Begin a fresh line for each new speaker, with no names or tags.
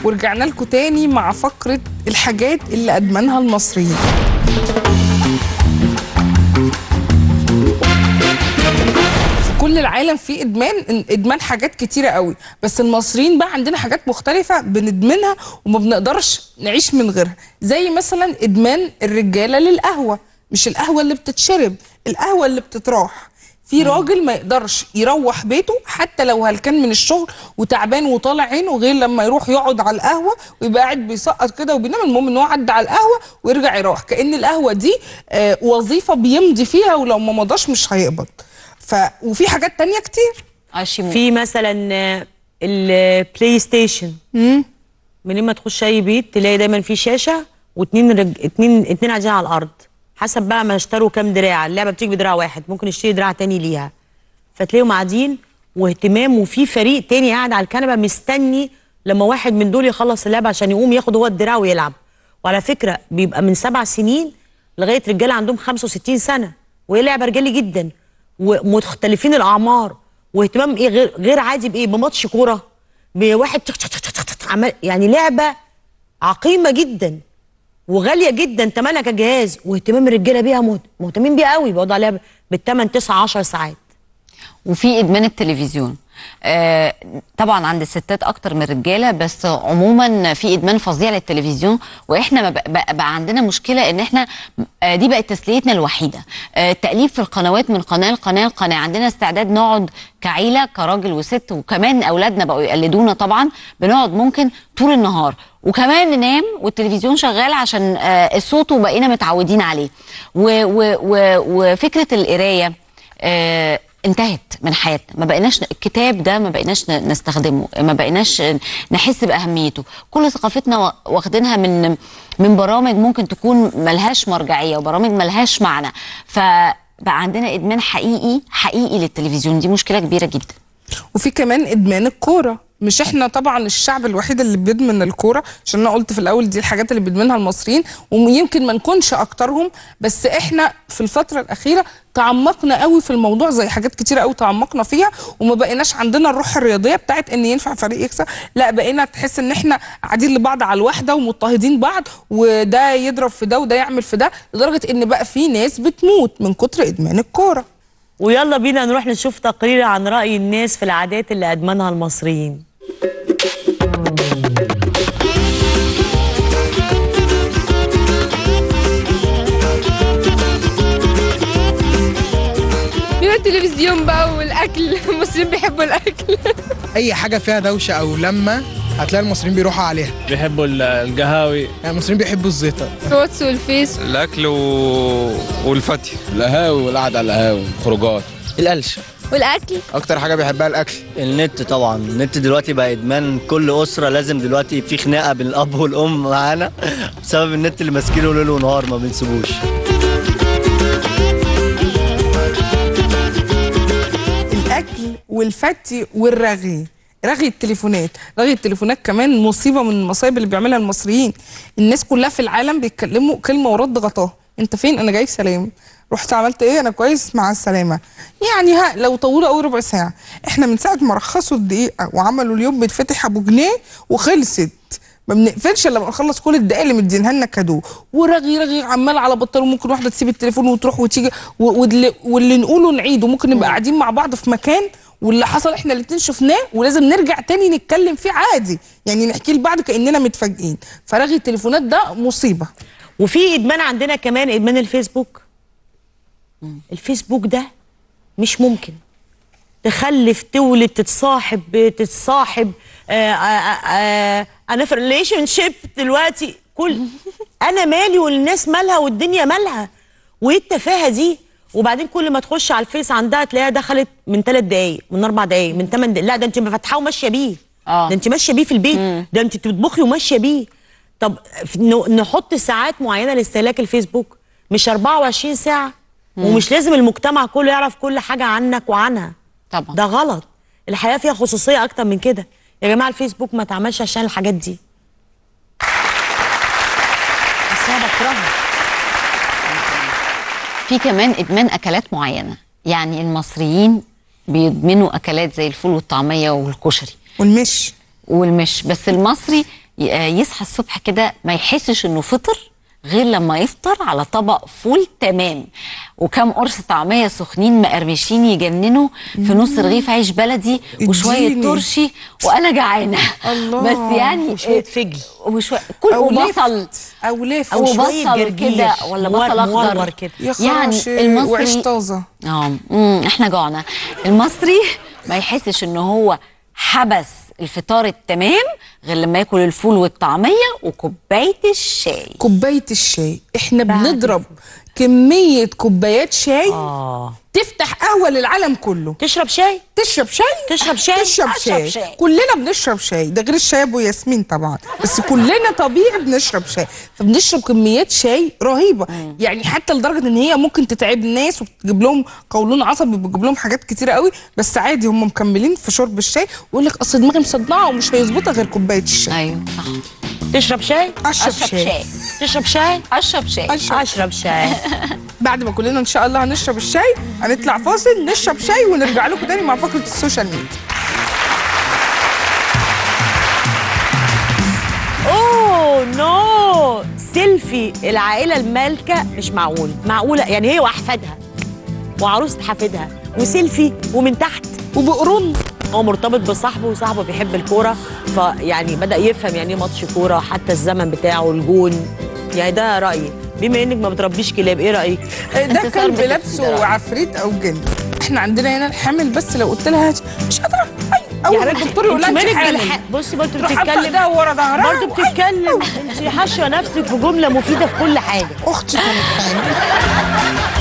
ورجعنا لكم تاني مع فقرة الحاجات اللي أدمنها المصريين في كل العالم في ادمان ادمان حاجات كتيره قوي بس المصريين بقى عندنا حاجات مختلفه بندمنها وما بنقدرش نعيش من غيرها زي مثلا ادمان الرجاله للقهوه مش القهوه اللي بتتشرب القهوه اللي بتتراح في راجل ما يقدرش يروح بيته حتى لو هلكان من الشغل وتعبان وطالع عينه غير لما يروح يقعد على القهوه ويبقى قاعد بيسقط كده وبينام المهم ان هو عدى على القهوه ويرجع يروح كان القهوه دي آه، وظيفه بيمضي فيها ولو ما مضاش مش هيقبض ف وفي حاجات تانية كتير
عشيمو
في مثلا آه، البلاي ستيشن منين ما تخش اي بيت تلاقي دايما في شاشه واتنين رج... اتنين اتنين قاعدين على الارض حسب بقى ما اشتروا كام دراع اللعبه بتيجي بدراع واحد ممكن يشتري دراع تاني ليها فتلاقيهم قاعدين واهتمام وفي فريق تاني قاعد على الكنبه مستني لما واحد من دول يخلص اللعبه عشان يقوم ياخد هو الدراع ويلعب وعلى فكره بيبقى من سبع سنين لغايه رجاله عندهم 65 سنه وهي لعبه رجالي جدا ومختلفين الاعمار واهتمام ايه غير غير عادي بايه بماتش كوره بواحد تك تك تك تك تك عمال يعني لعبه عقيمه جدا وغاليه جدا ثمنها كجهاز واهتمام الرجاله بيها مهت- مهتمين بيها قوي بيقعدوا عليها بالثمان 9 10 ساعات
وفي ادمان التلفزيون آه طبعا عند الستات اكتر من الرجاله بس عموما في ادمان فظيع للتلفزيون واحنا ما بق- بقى, بقى عندنا مشكله ان احنا آه دي بقت تسليتنا الوحيده آه التاليف في القنوات من قناه لقناه لقناه عندنا استعداد نقعد كعيله كراجل وست وكمان اولادنا بقوا يقلدونا طبعا بنقعد ممكن طول النهار وكمان ننام والتلفزيون شغال عشان آه الصوت وبقينا متعودين عليه و و و وفكره القرايه آه انتهت من حياتنا ما بقيناش الكتاب ده ما بقيناش ن- نستخدمه ما بقيناش نحس باهميته كل ثقافتنا وا- واخدينها من من برامج ممكن تكون ملهاش مرجعيه وبرامج ملهاش معنى فبقى عندنا ادمان حقيقي حقيقي للتلفزيون دي مشكله كبيره جدا
وفي كمان ادمان الكوره مش احنا طبعا الشعب الوحيد اللي بيدمن الكوره عشان انا قلت في الاول دي الحاجات اللي بيدمنها المصريين ويمكن ما نكونش اكترهم بس احنا في الفتره الاخيره تعمقنا قوي في الموضوع زي حاجات كتيره قوي تعمقنا فيها وما بقيناش عندنا الروح الرياضيه بتاعت ان ينفع فريق يكسب لا بقينا تحس ان احنا قاعدين لبعض على الواحده ومضطهدين بعض وده يضرب في ده وده يعمل في ده لدرجه ان بقى في ناس بتموت من كتر ادمان الكوره
ويلا بينا نروح نشوف تقرير عن رأي الناس في العادات اللي أدمنها المصريين
من التلفزيون بقى والاكل المصريين بيحبوا الاكل
اي حاجه فيها دوشه او لمه هتلاقي المصريين بيروحوا عليها
بيحبوا ال- القهاوي
يعني المصريين بيحبوا الزيطه
الواتس والفيس
الاكل و... والفتي
القهاوي والقعده على القهاوي خروجات
القلش
والاكل
اكتر حاجه بيحبها الاكل
النت طبعا النت دلوقتي بقى ادمان كل اسره لازم دلوقتي في خناقه بين الاب والام معانا بسبب النت اللي ماسكينه ليل ونهار ما بنسيبوش
الاكل والفتي والرغي رغي التليفونات رغي التليفونات كمان مصيبه من المصايب اللي بيعملها المصريين الناس كلها في العالم بيتكلموا كلمه ورد غطاها انت فين انا جاي سلام رحت عملت ايه انا كويس مع السلامه يعني ها لو طولوا قوي ربع ساعه احنا من ساعه ما رخصوا الدقيقه وعملوا اليوم بيتفتح ابو جنيه وخلصت ما بنقفلش الا لما نخلص كل الدقايق اللي مدينها لنا كادو ورغي رغي عمال على بطال وممكن واحده تسيب التليفون وتروح وتيجي و- واللي, واللي نقوله نعيده ممكن نبقى قاعدين مع بعض في مكان واللي حصل احنا الاتنين شفناه ولازم نرجع تاني نتكلم فيه عادي يعني نحكي لبعض كاننا متفاجئين فرغي التليفونات ده مصيبه
وفي ادمان عندنا كمان ادمان الفيسبوك الفيسبوك ده مش ممكن تخلف تولد تتصاحب تتصاحب آه آه آه انا في ريليشن شيب دلوقتي كل انا مالي والناس مالها والدنيا مالها وايه التفاهه دي وبعدين كل ما تخش على الفيس عندها تلاقيها دخلت من ثلاث دقايق من اربع دقايق من ثمان دقايق لا ده انت فاتحاه وماشيه بيه
آه.
ده انت ماشيه بيه في البيت ده انت بتطبخي وماشيه بيه طب ف- ن- نحط ساعات معينه لاستهلاك الفيسبوك مش 24 ساعه ومش لازم المجتمع كله يعرف كل حاجه عنك وعنها
طبعا
ده غلط الحياه فيها خصوصيه اكتر من كده يا جماعه الفيسبوك ما اتعملش عشان الحاجات دي بس انا بكرهها
في كمان ادمان اكلات معينه يعني المصريين بيدمنوا اكلات زي الفول والطعميه والكشري
والمش
والمش بس المصري ي- آه، يصحى الصبح كده ما يحسش انه فطر غير لما يفطر على طبق فول تمام وكم قرص طعميه سخنين مقرمشين يجننوا في نص رغيف عيش بلدي وشويه
اديني.
ترشي وانا جعانه
الله.
بس يعني
وشويه فجل
وشويه كل
او
وبصل
لفت او لفت
او
وشوية
بصل
جرجير.
كده ولا
مور-
بصل اخضر
مورور كده.
يا
يعني
خراشي وعيش
المصري
طازه
اه أمم، احنا جوعنا المصري ما يحسش ان هو حبس الفطار التمام غير لما ياكل الفول والطعميه وكوبايه الشاي
كوبايه الشاي احنا بنضرب كميه كوبايات شاي
اه
تفتح قهوه للعالم كله
تشرب شاي
تشرب شاي
تشرب شاي؟
تشرب
أشرب
شاي.
شاي.
كلنا بنشرب شاي ده غير الشاي ابو ياسمين طبعا بس كلنا طبيعي بنشرب شاي فبنشرب كميات شاي رهيبه يعني حتى لدرجه ان هي ممكن تتعب ناس وتجيب لهم قولون عصبي بتجيب لهم حاجات كتيره قوي بس عادي هم مكملين في شرب الشاي ويقول لك اصل دماغي مصدعه ومش هيظبطها غير كوبايه الشاي
ايوه صح
تشرب شاي
اشرب
اشرب
شاي
شاي
تشرب شاي
اشرب شاي
اشرب
اشرب شاي
بعد ما كلنا ان شاء الله هنشرب الشاي هنطلع فاصل نشرب شاي ونرجع لكم تاني مع فقره السوشيال ميديا
اوه نو سيلفي العائله المالكه مش معقول معقوله يعني هي واحفادها وعروسه حفيدها وسيلفي ومن تحت
وبقرون
هو مرتبط بصاحبه وصاحبه بيحب الكوره فيعني بدا يفهم يعني ايه ماتش كوره حتى الزمن بتاعه الجون يعني ده رايي بما انك ما بتربيش كلاب ايه رايك
ده
انتصار
كلب
بتفسد
لابسه
رأيي.
عفريت او جن احنا عندنا هنا الحامل بس لو قلت لها مش قادره أي، اول ما
حبيبتي،
الدكتور يقول
انت
لها انت
مالك
حامل
بالح- بصي برضه
تروح حاطه
بتتكلم
ايدها ورا ظهرها
برضه بتتكلم انت حاشيه نفسك في جمله مفيده في كل حاجه
اختي كانت حامل